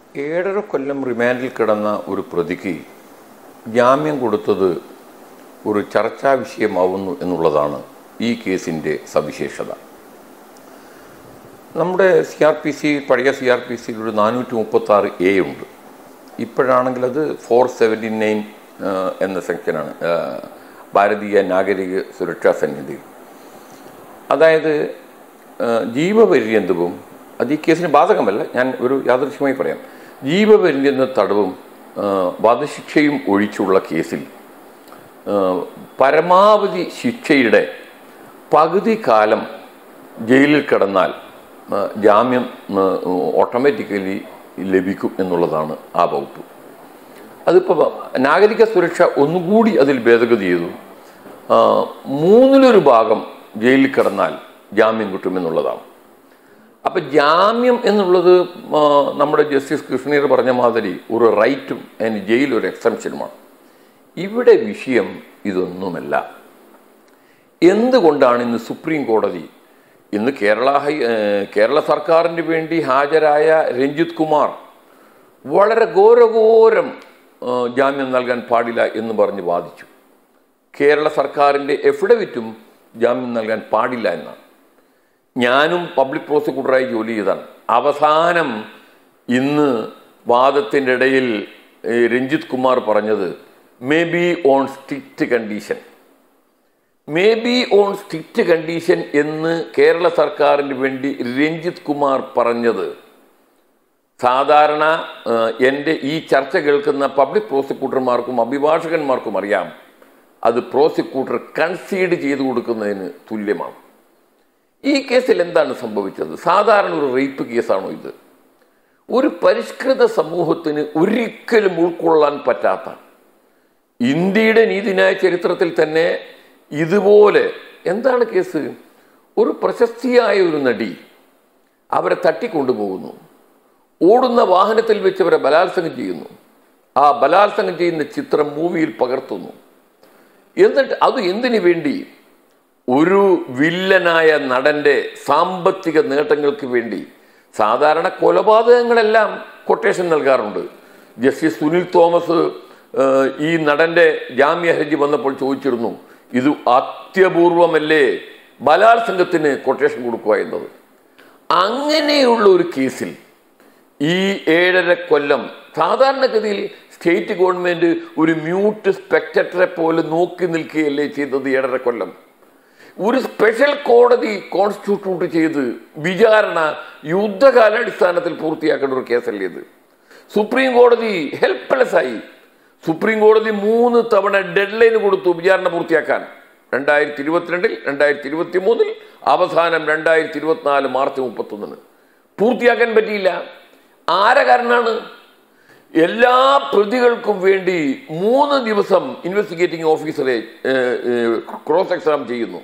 ഏഴര കൊല്ലം റിമാൻഡിൽ കിടന്ന ഒരു പ്രതിക്ക് ജാമ്യം കൊടുത്തത് ഒരു ചർച്ചാ വിഷയമാവുന്നു എന്നുള്ളതാണ് ഈ കേസിൻ്റെ സവിശേഷത നമ്മുടെ സി ആർ പി സി പഴയ സി ആർ പി സിയിൽ ഒരു നാനൂറ്റി മുപ്പത്തി ആറ് എ ഉണ്ട് ഇപ്പോഴാണെങ്കിൽ അത് ഫോർ സെവൻറ്റി നയൻ എന്ന സെക്ഷനാണ് ആ, ഭാരതീയ നാഗരിക സുരക്ഷാ സന്നിധി അതായത് ആ, ജീവപര്യന്തവും അത് ഈ കേസിന് ബാധകമല്ല ഞാൻ ഒരു യാദൃശ്യമായി പറയാം ജീവപര്യന്ത തടവും ആ, വധശിക്ഷയും ഒഴിച്ചുള്ള കേസിൽ ആ, പരമാവധി ശിക്ഷയുടെ പകുതി കാലം ജയിലിൽ കിടന്നാൽ ആ, ജാമ്യം ഓട്ടോമാറ്റിക്കലി ലഭിക്കും എന്നുള്ളതാണ് ആ വകുപ്പ് അതിപ്പോൾ നാഗരിക സുരക്ഷ ഒന്നുകൂടി അതിൽ ഭേദഗതി ചെയ്തു ആ, മൂന്നിലൊരു ഭാഗം ജയിലിൽ കിടന്നാൽ ജാമ്യം കിട്ടുമെന്നുള്ളതാണ് അപ്പം ജാമ്യം എന്നുള്ളത് ആ, നമ്മുടെ ജസ്റ്റിസ് കൃഷ്ണീർ പറഞ്ഞ മാതിരി ഒരു റൈറ്റും അതിന് ജയിൽ ഒരു എക്സംഷനുമാണ് ഇവിടെ വിഷയം ഇതൊന്നുമല്ല എന്തുകൊണ്ടാണ് ഇന്ന് സുപ്രീം കോടതി ഇന്ന് കേരള ഹൈ ഏഹ് കേരള സർക്കാരിന് വേണ്ടി ഹാജരായ രഞ്ജിത് കുമാർ വളരെ ഘോരഘോരം ഏഹ് ജാമ്യം നൽകാൻ പാടില്ല എന്ന് പറഞ്ഞ് വാദിച്ചു കേരള സർക്കാരിൻ്റെ എഫിഡവിറ്റും ജാമ്യം നൽകാൻ പാടില്ല എന്നാണ് ഞാനും പബ്ലിക് പ്രോസിക്യൂട്ടറായി ജോലി ചെയ്താണ് അവസാനം ഇന്ന് വാദത്തിൻ്റെ ഇടയിൽ ഏഹ് രഞ്ജിത് കുമാർ പറഞ്ഞത് may be on strict condition may be on strict condition എന്ന് കേരള സർക്കാരിന് വേണ്ടി രഞ്ജിത് കുമാർ പറഞ്ഞത് സാധാരണ ആ, എൻ്റെ ഈ ചർച്ച കേൾക്കുന്ന പബ്ലിക് പ്രോസിക്യൂട്ടർമാർക്കും അഭിഭാഷകന്മാർക്കും അറിയാം അത് പ്രോസിക്യൂട്ടർ കൺസീഡ് ചെയ്തു കൊടുക്കുന്നതിന് തുല്യമാണ് ഈ കേസിൽ എന്താണ് സംഭവിച്ചത് സാധാരണ ഒരു റേപ്പ് കേസാണോ ഇത് ഒരു പരിഷ്കൃത സമൂഹത്തിന് ഒരിക്കലും ഉൾക്കൊള്ളാൻ പറ്റാത്ത ഇന്ത്യയുടെ നീതിന്യായ ചരിത്രത്തിൽ തന്നെ ഇതുപോലെ എന്താണ് കേസ് ഒരു പ്രശസ്തിയായ ഒരു നടി അവരെ തട്ടിക്കൊണ്ടുപോകുന്നു ഓടുന്ന വാഹനത്തിൽ വെച്ച് അവരെ ബലാത്സംഗം ചെയ്യുന്നു ആ ബലാത്സംഗം ചെയ്യുന്ന ചിത്രം മൂവിയിൽ പകർത്തുന്നു എന്നിട്ട് അത് എന്തിനു വേണ്ടി ഒരു വില്ലനായ നടന്റെ സാമ്പത്തിക നേട്ടങ്ങൾക്ക് വേണ്ടി സാധാരണ കൊലപാതകങ്ങളെല്ലാം കൊട്ടേഷൻ നൽകാറുണ്ട് ജസ്റ്റിസ് സുനിൽ തോമസ് ഏഹ്, ഈ നടന്റെ ജാമ്യ ഹർജി വന്നപ്പോൾ ചോദിച്ചിരുന്നു ഇത് അത്യപൂർവമല്ലേ ബലാത്സംഗത്തിന് കൊട്ടേഷൻ കൊടുക്കുക എന്നത് അങ്ങനെയുള്ള ഒരു കേസിൽ ഈ ഏഴര കൊല്ലം സാധാരണഗതിയിൽ സ്റ്റേറ്റ് ഗവൺമെന്റ് ഒരു മ്യൂട്ട് സ്പെക്ടറെ പോലെ നോക്കി നിൽക്കുകയല്ലേ ചെയ്തത് ഏഴര കൊല്ലം ഒരു സ്പെഷ്യൽ കോടതി കോൺസ്റ്റിറ്റ്യൂട്ട് ചെയ്ത് വിചാരണ യുദ്ധകാലാടിസ്ഥാനത്തിൽ പൂർത്തിയാക്കേണ്ട ഒരു കേസല്ലേ ഇത് സുപ്രീം കോടതി ഹെൽപ്ലെസ് ആയി സുപ്രീം കോടതി മൂന്ന് തവണ ഡെഡ് ലൈൻ കൊടുത്തു വിചാരണ പൂർത്തിയാക്കാൻ രണ്ടായിരത്തി ഇരുപത്തിരണ്ടിൽ രണ്ടായിരത്തി ഇരുപത്തി മൂന്നിൽ അവസാനം രണ്ടായിരത്തി ഇരുപത്തിനാല് മാർച്ച് മുപ്പത്തൊന്നിന് പൂർത്തിയാക്കാൻ പറ്റിയില്ല ആരെ കാരണമാണ് എല്ലാ പ്രതികൾക്കും വേണ്ടി മൂന്ന് ദിവസം ഇൻവെസ്റ്റിഗേറ്റിംഗ് ഓഫീസറെ ക്രോസ് എക്സാം ചെയ്യുന്നു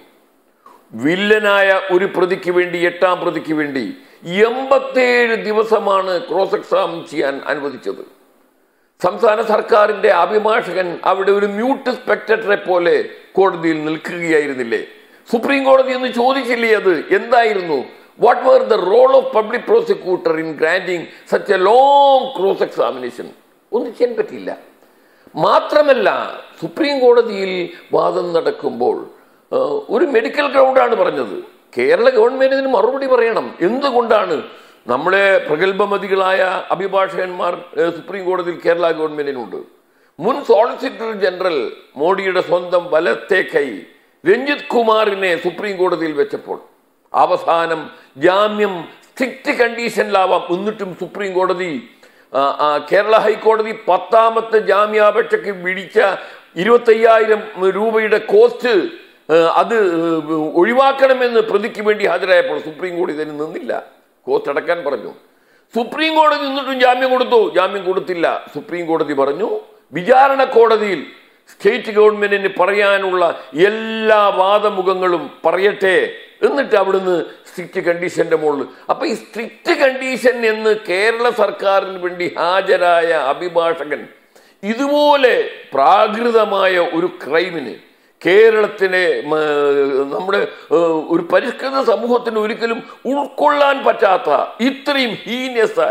വില്ലനായ ഒരു പ്രതിക്ക് വേണ്ടി എട്ടാം പ്രതിക്ക് വേണ്ടി എൺപത്തേഴ് ദിവസമാണ് ക്രോസ് എക്സാം ചെയ്യാൻ അനുവദിച്ചത് സംസ്ഥാന സർക്കാരിന്റെ അഭിഭാഷകൻ അവിടെ ഒരു മ്യൂട്ട് സ്പെക്ടറെ പോലെ കോടതിയിൽ നിൽക്കുകയായിരുന്നില്ലേ സുപ്രീം കോടതി എന്ന് ചോദിച്ചില്ലേ അത് എന്തായിരുന്നു what were the role of public prosecutor in granting such a long cross examination ഒന്നും ചെയ്യാൻ പറ്റില്ല മാത്രമല്ല സുപ്രീം കോടതിയിൽ വാദം നടക്കുമ്പോൾ ആ, ഒരു മെഡിക്കൽ ഗ്രൗണ്ടാണ് പറഞ്ഞത് കേരള ഗവൺമെന്റ് ഇതിന് മറുപടി പറയണം എന്തുകൊണ്ടാണ് നമ്മളെ പ്രഗത്ഭമതികളായ അഭിഭാഷകന്മാർ ഏ, സുപ്രീം കോടതിയിൽ കേരള ഗവൺമെന്റിനുണ്ട് മുൻ സോളിസിറ്റർ ജനറൽ മോഡിയുടെ സ്വന്തം വലത്തെ കൈ രഞ്ജിത് കുമാറിനെ സുപ്രീം കോടതിയിൽ വെച്ചപ്പോൾ അവസാനം ജാമ്യം സ്ട്രിക്റ്റ് കണ്ടീഷനിലാവാം എന്നിട്ടും സുപ്രീം കോടതി ആ, ആ, കേരള ഹൈക്കോടതി പത്താമത്തെ ജാമ്യാപേക്ഷയ്ക്ക് വിളിച്ച ഇരുപത്തയ്യായിരം രൂപയുടെ കോസ്റ്റ് ആ, അത് ഒഴിവാക്കണമെന്ന് പ്രതിക്ക് വേണ്ടി ഹാജരായപ്പോൾ സുപ്രീം കോടതി ഇതിന് നിന്നില്ല കോസ്റ്റ് അടക്കാൻ പറഞ്ഞു സുപ്രീം കോടതി നിന്നിട്ടും ജാമ്യം കൊടുത്തു ജാമ്യം കൊടുത്തില്ല സുപ്രീം കോടതി പറഞ്ഞു വിചാരണ കോടതിയിൽ സ്റ്റേറ്റ് ഗവൺമെന്റിന് പറയാനുള്ള എല്ലാ വാദമുഖങ്ങളും പറയട്ടെ എന്നിട്ട് അവിടുന്ന് സ്ട്രിക്റ്റ് കണ്ടീഷന്റെ മുകളിൽ അപ്പൊ ഈ സ്ട്രിക്റ്റ് കണ്ടീഷൻ എന്ന് കേരള സർക്കാരിന് വേണ്ടി ഹാജരായ അഭിഭാഷകൻ ഇതുപോലെ പ്രാകൃതമായ ഒരു ക്രൈമിന് കേരളത്തിനെ മ, നമ്മുടെ ഏഹ്, ഒരു പരിഷ്കൃത സമൂഹത്തിന് ഒരിക്കലും ഉൾക്കൊള്ളാൻ പറ്റാത്ത ഇത്രയും ഹീനിയസ് ആയ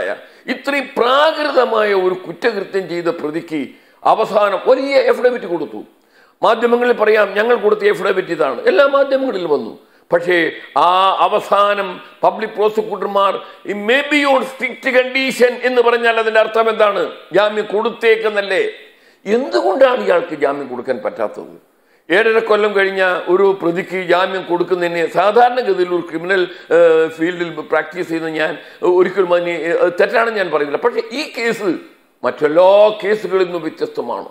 ഇത്രയും പ്രാകൃതമായ ഒരു കുറ്റകൃത്യം ചെയ്ത പ്രതിക്ക് അവസാനം വലിയ എഫിഡവിറ്റ് കൊടുത്തു മാധ്യമങ്ങളിൽ പറയാം ഞങ്ങൾ കൊടുത്ത എഫിഡവിറ്റ് ഇതാണ് എല്ലാ മാധ്യമങ്ങളിലും വന്നു പക്ഷേ ആ അവസാനം പബ്ലിക് പ്രോസിക്യൂട്ടർമാർ may be on strict condition എന്ന് പറഞ്ഞാൽ അതിന്റെ അർത്ഥം എന്താണ് ജാമ്യം കൊടുത്തേക്കെന്നല്ലേ എന്തുകൊണ്ടാണ് ഇയാൾക്ക് ജാമ്യം കൊടുക്കാൻ പറ്റാത്തത് ഏഴര കൊല്ലം കഴിഞ്ഞ ഒരു പ്രതിക്ക് ജാമ്യം കൊടുക്കുന്നതിന് സാധാരണഗതിയിൽ ഒരു ക്രിമിനൽ ഏഹ്, ഫീൽഡിൽ പ്രാക്ടീസ് ചെയ്യുന്ന ഞാൻ ഒരിക്കലും അതിന് ഏഹ്, തെറ്റാണെന്ന് ഞാൻ പറയുന്നില്ല പക്ഷേ ഈ കേസ് മറ്റെല്ലാ കേസുകളിൽ നിന്നും വ്യത്യസ്തമാണ്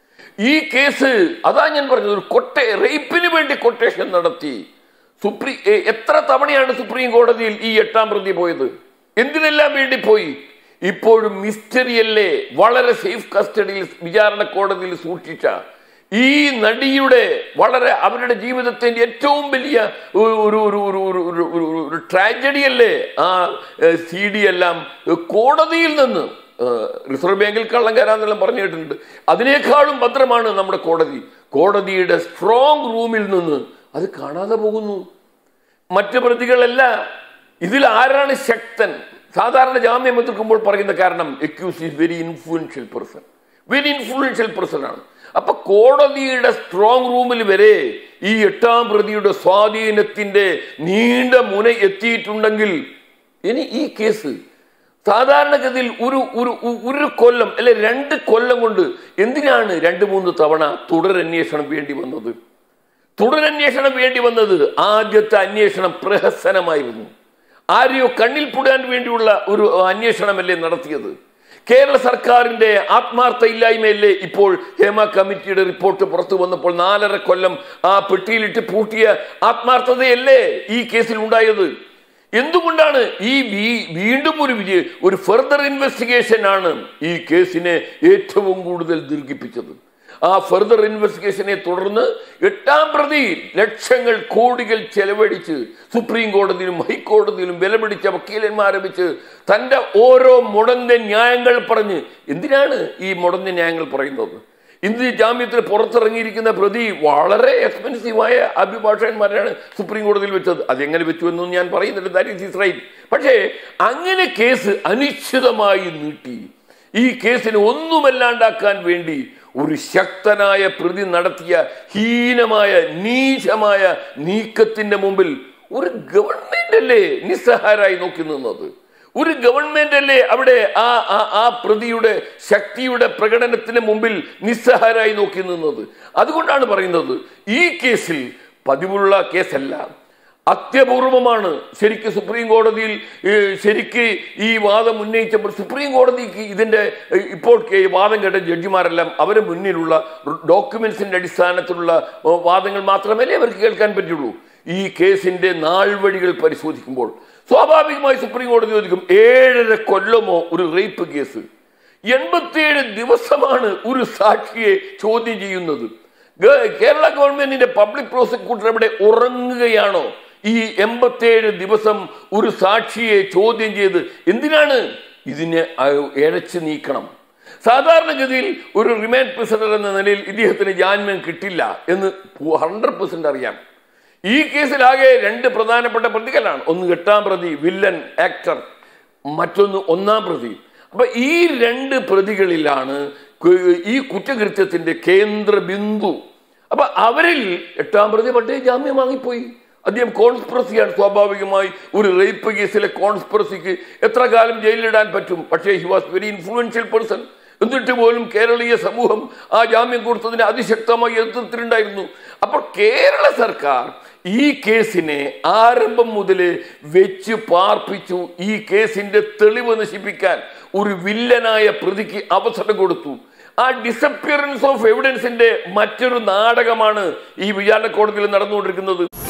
ഈ കേസ് അതാ ഞാൻ പറഞ്ഞത് ഒരു കൊട്ടേ റേപ്പിന് വേണ്ടി കൊട്ടേഷൻ നടത്തി സുപ്രീം എ- എത്ര തവണയാണ് സുപ്രീം കോടതിയിൽ ഈ എട്ടാം പ്രതി പോയത് എന്തിനെല്ലാം വേണ്ടി പോയി ഇപ്പോഴും മിസ്റ്ററിയല്ലേ വളരെ സേഫ് കസ്റ്റഡിയിൽ വിചാരണ കോടതിയിൽ സൂക്ഷിച്ച ഈ നടിയുടെ വളരെ അവരുടെ ജീവിതത്തിന്റെ ഏറ്റവും വലിയ ഒരു ഒരു ഒരു ഒരു ഒരു ഒരു ഒരു ഒരു ഒരു ട്രാജഡി അല്ലേ ആ സി ഡി എല്ലാം ഏഹ്, കോടതിയിൽ നിന്ന് ഏഹ്, റിസർവ് ബാങ്കിൽ കള്ളം കയറാന്നെല്ലാം പറഞ്ഞു കേട്ടിട്ടുണ്ട് അതിനേക്കാളും ഭദ്രമാണ് നമ്മുടെ കോടതി കോടതിയുടെ സ്ട്രോങ് റൂമിൽ നിന്ന് അത് കാണാതെ പോകുന്നു മറ്റ് പ്രതികളല്ല ഇതിൽ ആരാണ് ശക്തൻ സാധാരണ ജാമ്യം എത്തിക്കുമ്പോൾ പറയുന്ന കാരണം accused is very influential person very influential person ആണ് അപ്പൊ കോടതിയുടെ സ്ട്രോങ് റൂമിൽ വരെ ഈ എട്ടാം പ്രതിയുടെ സ്വാധീനത്തിന്റെ നീണ്ട മുന എത്തിയിട്ടുണ്ടെങ്കിൽ ഇനി ഈ കേസ് സാധാരണഗതിയിൽ ഒരു ഒരു ഉ- ഒരു കൊല്ലം അല്ലെ രണ്ട് കൊല്ലം കൊണ്ട് എന്തിനാണ് രണ്ട് മൂന്ന് തവണ തുടരന്വേഷണം വേണ്ടി വന്നത് തുടരന്വേഷണം വേണ്ടി വന്നത് ആദ്യത്തെ അന്വേഷണം പ്രഹസനമായിരുന്നു ആരെയോ കണ്ണിൽ പുടാൻ വേണ്ടിയുള്ള ഒരു അന്വേഷണമല്ലേ നടത്തിയത് കേരള സർക്കാരിന്റെ ആത്മാർത്ഥ ഇല്ലായ്മയല്ലേ ഇപ്പോൾ ഹേമ കമ്മിറ്റിയുടെ റിപ്പോർട്ട് പുറത്തു വന്നപ്പോൾ നാലര കൊല്ലം ആ പെട്ടിയിലിട്ട് പൂട്ടിയ ആത്മാർത്ഥതയല്ലേ ഈ കേസിൽ ഉണ്ടായത് എന്തുകൊണ്ടാണ് ഈ വീ- വീണ്ടും ഒരു വിജയ ഒരു ഫെർദർ ഇൻവെസ്റ്റിഗേഷൻ ആണ് ഈ കേസിനെ ഏറ്റവും കൂടുതൽ ദീർഘിപ്പിച്ചത് ആ ഫെർദർ ഇൻവെസ്റ്റിഗേഷനെ തുടർന്ന് എട്ടാം പ്രതി ലക്ഷങ്ങൾ കോടികൾ ചെലവഴിച്ച് സുപ്രീം കോടതിയിലും ഹൈക്കോടതിയിലും വിലപിടിച്ച വക്കീലന്മാരെ വെച്ച് തൻ്റെ ഓരോ മുടന്ത ന്യായങ്ങൾ പറഞ്ഞ് എന്തിനാണ് ഈ മുടന്ത ന്യായങ്ങൾ പറയുന്നത് ഇന്ന് ജാമ്യത്തിൽ പുറത്തിറങ്ങിയിരിക്കുന്ന പ്രതി വളരെ എക്സ്പെൻസീവായ അഭിഭാഷകന്മാരാണ് സുപ്രീം കോടതിയിൽ വെച്ചത് അതെങ്ങനെ വെച്ചു എന്നൊന്നും ഞാൻ പറയുന്നില്ല ദാറ്റ് ഈസ് റൈറ്റ് പക്ഷേ അങ്ങനെ കേസ് അനിശ്ചിതമായി നീട്ടി ഈ കേസിന് ഒന്നുമല്ലാണ്ടാക്കാൻ വേണ്ടി ഒരു ശക്തനായ പ്രതി നടത്തിയ ഹീനമായ നീചമായ നീക്കത്തിന്റെ മുമ്പിൽ ഒരു ഗവൺമെന്റ് അല്ലേ നിസ്സഹാരായി നോക്കി നിന്നത് ഒരു ഗവൺമെന്റ് അല്ലേ അവിടെ ആ ആ ആ പ്രതിയുടെ ശക്തിയുടെ പ്രകടനത്തിന് മുമ്പിൽ നിസ്സഹാരായി നോക്കി നിന്നത് അതുകൊണ്ടാണ് പറയുന്നത് ഈ കേസിൽ പതിവുള്ള കേസല്ല അത്യപൂർവമാണ് ശരിക്ക് സുപ്രീം കോടതിയിൽ ഏ, ശരിക്ക് ഈ വാദം ഉന്നയിച്ചപ്പോൾ സുപ്രീം കോടതിക്ക് ഇതിന്റെ ഏ, ഇപ്പോൾ കേ- വാദം കേട്ട ജഡ്ജിമാരെല്ലാം അവരുടെ മുന്നിലുള്ള ഡോക്യുമെന്റ്സിന്റെ അടിസ്ഥാനത്തിലുള്ള ഏ, വാദങ്ങൾ മാത്രമല്ലേ അവർക്ക് കേൾക്കാൻ പറ്റുള്ളൂ ഈ കേസിന്റെ നാൾവഴികൾ പരിശോധിക്കുമ്പോൾ സ്വാഭാവികമായി സുപ്രീം കോടതി ചോദിക്കും ഏഴര കൊല്ലമോ ഒരു റേപ്പ് കേസ് എൺപത്തിയേഴ് ദിവസമാണ് ഒരു സാക്ഷിയെ ചോദ്യം ചെയ്യുന്നത് ഗ- കേരള ഗവൺമെന്റിന്റെ പബ്ലിക് പ്രോസിക്യൂട്ടർ ഇവിടെ ഉറങ്ങുകയാണോ ഈ എൺപത്തിയേഴ് ദിവസം ഒരു സാക്ഷിയെ ചോദ്യം ചെയ്ത് എന്തിനാണ് ഇതിനെ അ- ഇഴച്ചു നീക്കണം സാധാരണഗതിയിൽ ഒരു റിമാൻഡ് പ്രിസണർ എന്ന നിലയിൽ ഇദ്ദേഹത്തിന് ജാമ്യം കിട്ടില്ല എന്ന് ഹൺഡ്രഡ് പെർസെന്റ് അറിയാം ഈ കേസിലാകെ രണ്ട് പ്രധാനപ്പെട്ട പ്രതികളാണ് ഒന്ന് എട്ടാം പ്രതി വില്ലൻ ആക്ടർ മറ്റൊന്ന് ഒന്നാം പ്രതി അപ്പൊ ഈ രണ്ട് പ്രതികളിലാണ് കു- ഈ കുറ്റകൃത്യത്തിന്റെ കേന്ദ്ര ബിന്ദു അപ്പൊ അവരിൽ എട്ടാം പ്രതി പട്ടേ ജാമ്യം വാങ്ങിപ്പോയി അദ്ദേഹം കോൺസ്പിറസിയാണ് സ്വാഭാവികമായി ഒരു റേപ്പ് കേസിലെ കോൺസ്പിറസിക്ക് എത്ര കാലം ജയിലിലിടാൻ പറ്റും പക്ഷേ he was very influential person എന്നിട്ട് പോലും കേരളീയ സമൂഹം ആ ജാമ്യം കൊടുത്തതിനെ അതിശക്തമായി എതിർത്തിട്ടുണ്ടായിരുന്നു അപ്പോൾ കേരള സർക്കാർ ഈ കേസിനെ ആരംഭം മുതൽ വെച്ച് പാർപ്പിച്ചു ഈ കേസിന്റെ തെളിവ് നശിപ്പിക്കാൻ ഒരു വില്ലനായ പ്രതിക്ക് അവസരം കൊടുത്തു ആ ഡിസപ്പിയറൻസ് ഓഫ് എവിഡൻസിന്റെ മറ്റൊരു നാടകമാണ് ഈ വിചാരണ കോടതിയിൽ നടന്നുകൊണ്ടിരിക്കുന്നത്